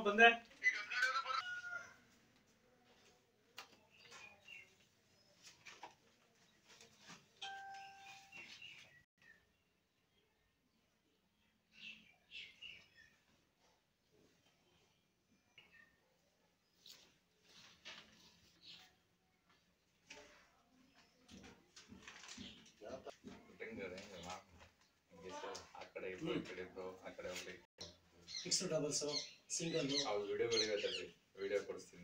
ಬಂದೆ ಹೆಂಗೆ ಹೆಂಗೆ ಮಾ ಆ ಕಡೆ ಇಬ್ರು ಈ ಕಡೆ ಇಬ್ರು ಆ ಕಡೆ ಒಬ್ರು ಮಿಕ್ಸ್ಡ್ ಡಬಲ್ಸು ಸಿಂಗಲ್ಲು ಆ ವಿಡಿಯೋಗಳಿಗೆ ತರ್ರಿ ವಿಡಿಯೋ ಕೊಡಿಸ್ತೀನಿ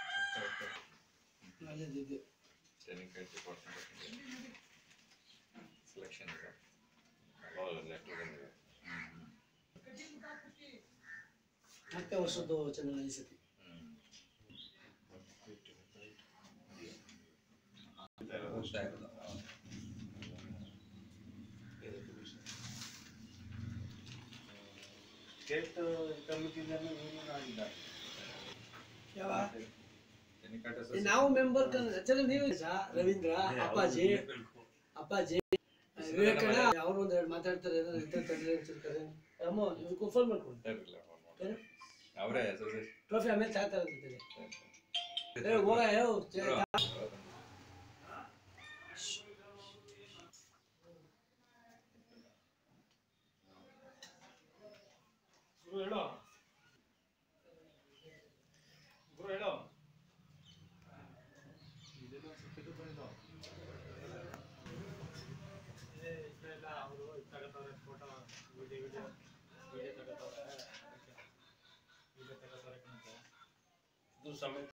ಅಲ್ಲಿದ್ದು ಟ್ರೈನಿಂಗ್ ಕಳಿಸಿ ಕೊಡ್ತೀನಿ ಸೆಲೆಕ್ಷನ್ ಇದೆ ಅವಾಗ ಲೆಟ್ರ್ ಬಂದಿದೆ ನಾಲ್ಕನೇ ವರ್ಷದ್ದು ಚಾನಲ್ ಈ ಸತಿ ಹೋಗ್ತಾ ಇರೋದು ಸ್ಟೇಟ್ ಕಮಿಟಿಂದನೂ ನೀನು ಆಗಿಲ್ಲ ಯಾವ ಟೆನಿಕಾಟ ಏ, ನಾವು ಮೆಂಬರ್ ಆಕ್ಚುಲಿ ನೀವು ಸಹ ರವೀಂದ್ರ ಅಪ್ಪಾಜಿ ಅಪ್ಪಾಜಿ ವಿವೇಕಣ್ಣ ಅವ್ರು ಒಂದ್ ಎರಡು ಮಾತಾಡ್ತಾರೆ ಏನಾದ್ರು ಇದ್ರೆ ತರ್ಲಿ ಅಂತಿರ್ತಾರೆ ಅಮ್ಮ ಇವ್ರಿಗೆ ಫೋನ್ ಮಾಡ್ಕೊಂಡು ಏನು? ಅವರೇ ಹೆಸರು ಟ್ರೋಫಿ ಆಮೇಲೆ ತಾಯ್ತಾರೆ ಅಂತಿದ್ದಾರೆ ಏ ಹೋಗ ಯೋ ಗುರು ಹೇಳೋ ಗುರು ಹೇಳೋ ಇದೆಲ್ಲ ಸುತ್ತಿದ್ದು ಬಂದಿದ್ದು ಇಲ್ಲ ಅವರು ತಗೋತಾರೆ ಫೋಟೋ ವಿಡಿಯೋ ವಿಡಿಯೋ ವಿಡಿಯೋ ತಗೋತಾರೆ ವಿಡಿಯೋ ತಗೋತಾರೆ ಇದು ಸಮೇತ